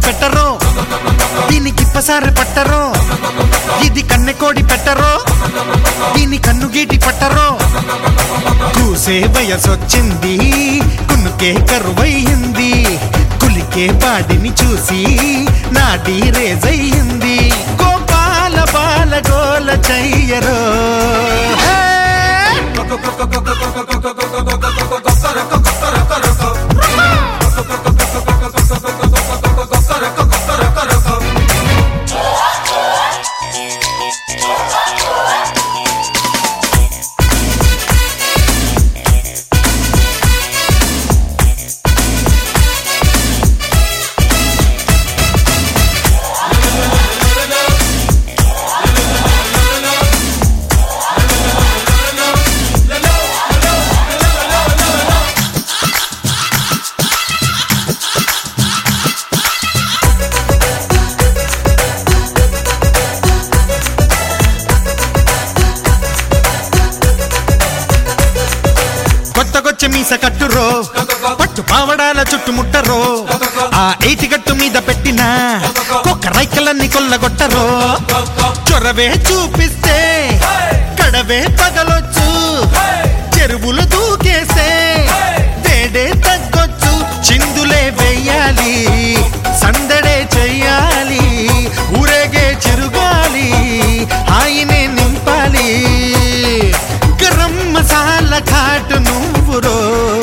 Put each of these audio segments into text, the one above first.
పెట్టరో దీనికి ఇప్పసారి పట్టరో ఇది కన్నెకోడి పెట్టరో దీని కన్ను గీటి పట్టరో కూసే వయసొచ్చింది కున్నుకే కరువయ్యింది కులికే బాడిని చూసి నాడి రేజయ్యింది గోపాల బాల గోల చెయ్యరో హే! కొత్తగొచ్చే మీస కట్టురో పట్టు పావడాల చుట్టుముట్టరో ఆ ఎయిటి గట్టు మీద పెట్టిన కుక్క రైకలన్నీ కొల్లగొట్టరో చొరవే చూపిస్తే కడవే పగలొచ్చు చెరువులు దూకేస్తే వేడే తగ్గొచ్చు చిందులే వెయ్యాలి సందడే చెయ్యాలి ఊరేగే చిరుగాలి హాయినే నింపాలి గరం మసాలా ఘాటు నువ్వురో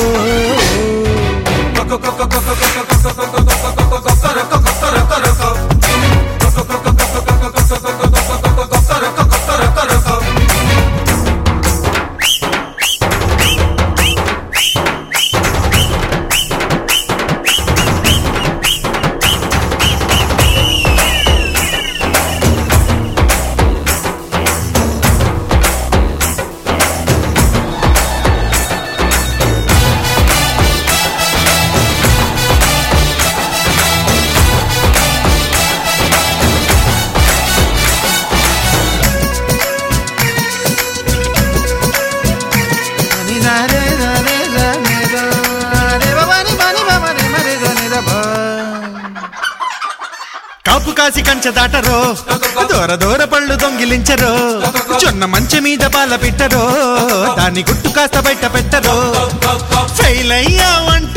కాపు కాసి కంచె దాటరో దూర దూర పళ్ళు దొంగిలించరో జొన్న మంచె మీద పాల పెట్టరో దాన్ని గుట్టు కాస్త బయట పెట్టరో ఫెయిల్ అయ్యావంటే